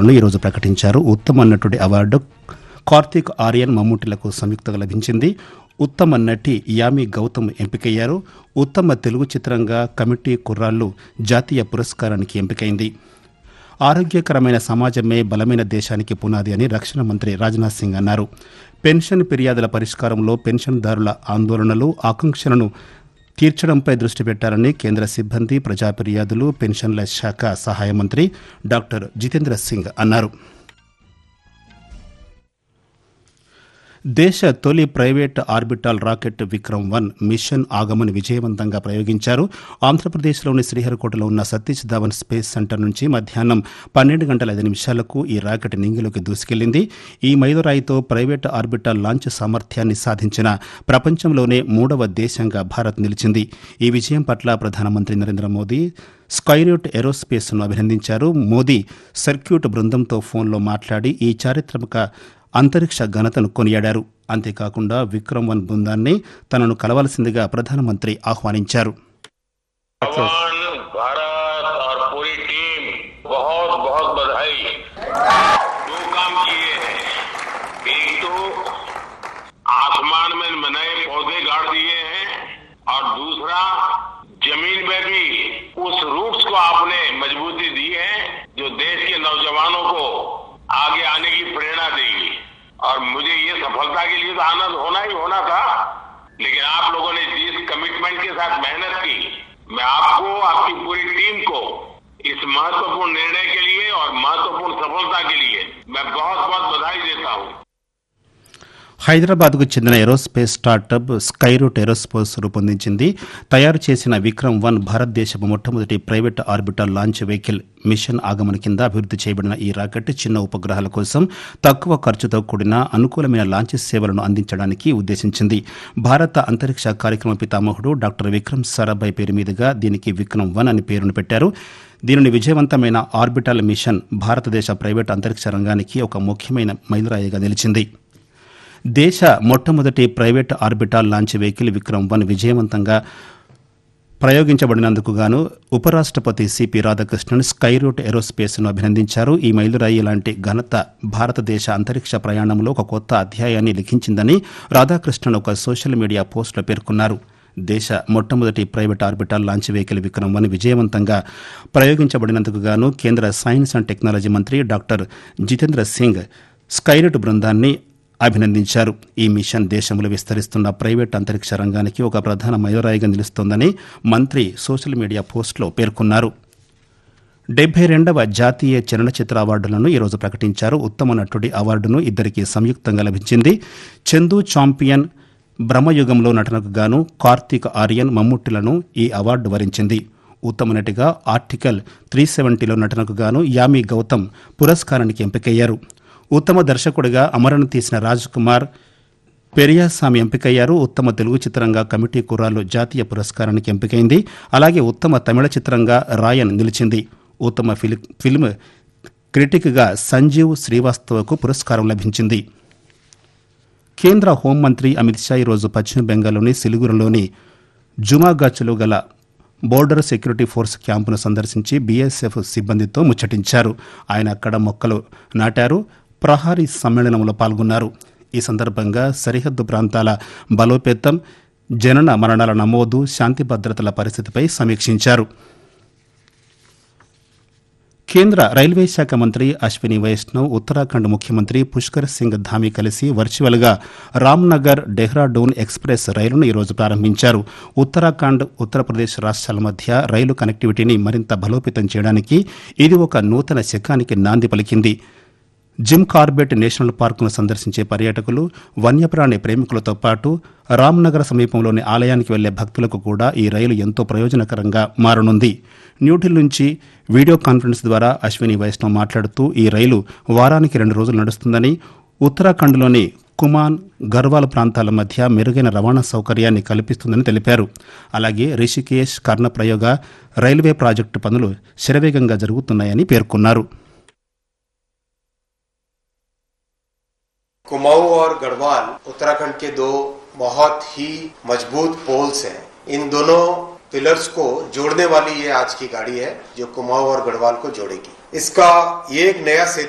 అవార్డులను ఈరోజు ప్రకటించారు ఉత్తమ నటుడి అవార్డు కార్తీక్ ఆర్యన్ మమ్ముటిలకు సంయుక్తంగా లభించింది ఉత్తమ నటి యామి గౌతమ్ ఎంపికయ్యారు ఉత్తమ తెలుగు చిత్రంగా కమిటీ కుర్రాళ్ళు జాతీయ పురస్కారానికి ఎంపికైంది ఆరోగ్యకరమైన సమాజమే బలమైన దేశానికి పునాది అని రక్షణ మంత్రి రాజ్నాథ్ సింగ్ అన్నారు పెన్షన్ ఫిర్యాదుల పరిష్కారంలో పెన్షన్దారుల ఆందోళనలు ఆకాంక్షలను తీర్చడంపై దృష్టి పెట్టాలని కేంద్ర సిబ్బంది ప్రజా ఫిర్యాదులు పెన్షన్ల శాఖ సహాయ మంత్రి డాక్టర్ జితేంద్ర సింగ్ అన్నారు దేశ తొలి private orbital rocket Vikram one mission Agaman విజయవంతంగా ప్రయోగించారు ఆంధ్రప్రదేశ్లోని శ్రీహరికోటలో ఉన్న సతీష్ ధావన్ స్పేస్ సెంటర్ నుంచి మధ్యాహ్నం పన్నెండు గంటల ఐదు నిమిషాలకు ఈ రాకెట్ నింగిలోకి దూసుకెళ్లింది ఈ మైలురాయితో ప్రైవేట్ ఆర్బిటాల్ లాంచ్ సామర్థ్యాన్ని సాధించిన ప్రపంచంలోనే మూడవ దేశంగా భారత్ నిలిచింది ఈ విజయం పట్ల ప్రధానమంత్రి నరేంద్ర మోదీ స్కైరూట్ ఏరోస్పేస్ను అభినందించారు మోదీ సర్క్యూట్ బృందంతో ఫోన్లో మాట్లాడి ఈ చారిత్రక అంతరిక్ష ఘనతను కొనియాడారు అంతేకాకుండా విక్రమ్ వన్ బృందాన్ని తనను కలవాల్సిందిగా ప్రధానమంత్రి ఆహ్వానించారు भगवान भारत और पूरी टीम बहुत बहुत बधाई दो काम किए हैं एक तो आसमान में नए पौधे गाड़ दिए हैं और दूसरा जमीन में भी उस रूट्स को आपने मजबूती दी है जो देश के नौजवानों को आगे आने की प्रेरणा देगी और मुझे ये सफलता के लिए तो आनंद होना ही होना था लेकिन आप लोगों ने जिस कमिटमेंट के साथ मेहनत की मैं आपको आपकी पूरी टीम को इस महत्वपूर्ण निर्णय के लिए और महत्वपूर्ण सफलता के लिए मैं बहुत बहुत बधाई देता हूँ హైదరాబాద్కు చెందిన ఏరోస్పేస్ స్టార్టప్ స్కైరూట్ ఏరోస్పేస్ రూపొందించింది తయారు చేసిన విక్రమ్ వన్ భారతదేశపు మొట్టమొదటి private orbital launch vehicle mission Agaman కింద అభివృద్ది చేయబడిన ఈ రాకెట్ చిన్న ఉపగ్రహాల కోసం తక్కువ ఖర్చుతో కూడిన అనుకూలమైన లాంచ్ సేవలను అందించడానికి ఉద్దేశించింది భారత అంతరిక్ష కార్యక్రమ పితామహుడు డాక్టర్ విక్రమ్ సారాభాయ్ పేరు మీదుగా దీనికి విక్రమ్ వన్ అని పేరును పెట్టారు దీనిని విజయవంతమైన ఆర్బిటల్ మిషన్ భారతదేశ ప్రైవేట్ అంతరిక్ష రంగానికి ఒక ముఖ్యమైన మైలురాయిగా నిలిచింది దేశ మొట్టమొదటి private orbital launch vehicle Vikram one విజయవంతంగా ప్రయోగించబడినందుకు గాను ఉపరాష్టపతి సిపి రాధాకృష్ణన్ స్కైరూట్ ఏరోస్పేస్ను అభినందించారు ఈ మైలురాయి లాంటి ఘనత భారతదేశ అంతరిక్ష ప్రయాణంలో ఒక కొత్త అధ్యాయాన్ని లిఖించిందని రాధాకృష్ణన్ ఒక సోషల్ మీడియా పోస్టులో పేర్కొన్నారు దేశ మొట్టమొదటి private orbital launch vehicle Vikram one విజయవంతంగా ప్రయోగించబడినందుకు గాను కేంద్ర సైన్స్ అండ్ టెక్నాలజీ మంత్రి డాక్టర్ జితేంద్ర సింగ్ స్కైరూట్ బృందాన్ని అభినందించారు ఈ మిషన్ దేశంలో విస్తరిస్తున్న ప్రైవేట్ అంతరిక్ష రంగానికి ఒక ప్రధాన మైలురాయిగా నిలుస్తోందని మంత్రి సోషల్ మీడియా పోస్టులో పేర్కొన్నారు డెబ్బై రెండవ జాతీయ చలనచిత్ర అవార్డులను ఈరోజు ప్రకటించారు ఉత్తమ నటుడి అవార్డును ఇద్దరికి సంయుక్తంగా లభించింది చందు చాంపియన్ బ్రహ్మయుగంలో నటనకు గాను కార్తీక్ ఆర్యన్ మమ్ముట్టిలను ఈ అవార్డు వరించింది ఉత్తమ నటిగా ఆర్టికల్ త్రీ సెవెంటీలో నటనకు గాను యామి గౌతమ్ పురస్కారానికి ఎంపికయ్యారు ఉత్తమ దర్శకుడిగా అమరణ తీసిన రాజ్ కుమార్ పెరియాస్వామి ఎంపికయ్యారు ఉత్తమ తెలుగు చిత్రంగా కమిటీ కుర్రాలు జాతీయ పురస్కారానికి ఎంపికైంది అలాగే ఉత్తమ తమిళ చిత్రంగా రాయన్ నిలిచింది ఉత్తమ ఫిలి- ఫిల్మ్ క్రిటిక్గా సంజీవ్ శ్రీవాస్తవకు పురస్కారం లభించింది కేంద్ర హోంమంత్రి అమిత్ షా ఈరోజు పశ్చిమ బెంగాల్లోని సిలిగురులోని జుమాగాచ్లో గల బోర్డర్ సెక్యూరిటీ ఫోర్స్ క్యాంపును సందర్శించి బీఎస్ఎఫ్ సిబ్బందితో ముచ్చటించారు ఆయన అక్కడ మొక్కలు నాటారు ప్రహారీ సమ్మేళనంలో పాల్గొన్నారు ఈ సందర్భంగా సరిహద్దు ప్రాంతాల బలోపేతం జనన మరణాల నమోదు శాంతి భద్రతల పరిస్థితిపై సమీక్షించారు కేంద్ర రైల్వే శాఖ మంత్రి అశ్విని వైష్ణవ్ ఉత్తరాఖండ్ ముఖ్యమంత్రి పుష్కర్ సింగ్ ధామి కలిసి వర్చువల్గా రామ్నగర్ డెహ్రాడూన్ ఎక్స్ప్రెస్ రైలును ఈరోజు ప్రారంభించారు ఉత్తరాఖండ్ ఉత్తరప్రదేశ్ రాష్ట్రాల మధ్య రైలు కనెక్టివిటీని మరింత బలోపేతం చేయడానికి ఇది ఒక నూతన శకానికి నాంది పలికింది జిమ్ కార్బెట్ నేషనల్ పార్కును సందర్శించే పర్యాటకులు వన్యప్రాణి ప్రేమికులతో పాటు రామ్నగర్ సమీపంలోని ఆలయానికి వెళ్లే భక్తులకు కూడా ఈ రైలు ఎంతో ప్రయోజనకరంగా మారనుంది న్యూఢిల్లీ నుంచి వీడియో కాన్ఫరెన్స్ ద్వారా అశ్విని వైష్ణవ్ మాట్లాడుతూ ఈ రైలు వారానికి రెండు రోజులు నడుస్తుందని ఉత్తరాఖండ్లోని కుమాన్ గర్వాల్ ప్రాంతాల మధ్య మెరుగైన రవాణా సౌకర్యాన్ని కల్పిస్తుందని తెలిపారు అలాగే రిషికేశ్ కర్ణప్రయోగ రైల్వే ప్రాజెక్టు పనులు శరవేగంగా జరుగుతున్నాయని పేర్కొన్నారు कुमाऊं और गढ़वाल उत्तराखंड के दो बहुत ही मजबूत पोल्स हैं इन दोनों पिलर्स को जोड़ने वाली ये आज की गाड़ी है जो कुमाऊं और गढ़वाल को जोड़ेगी इसका ये एक नया सेतु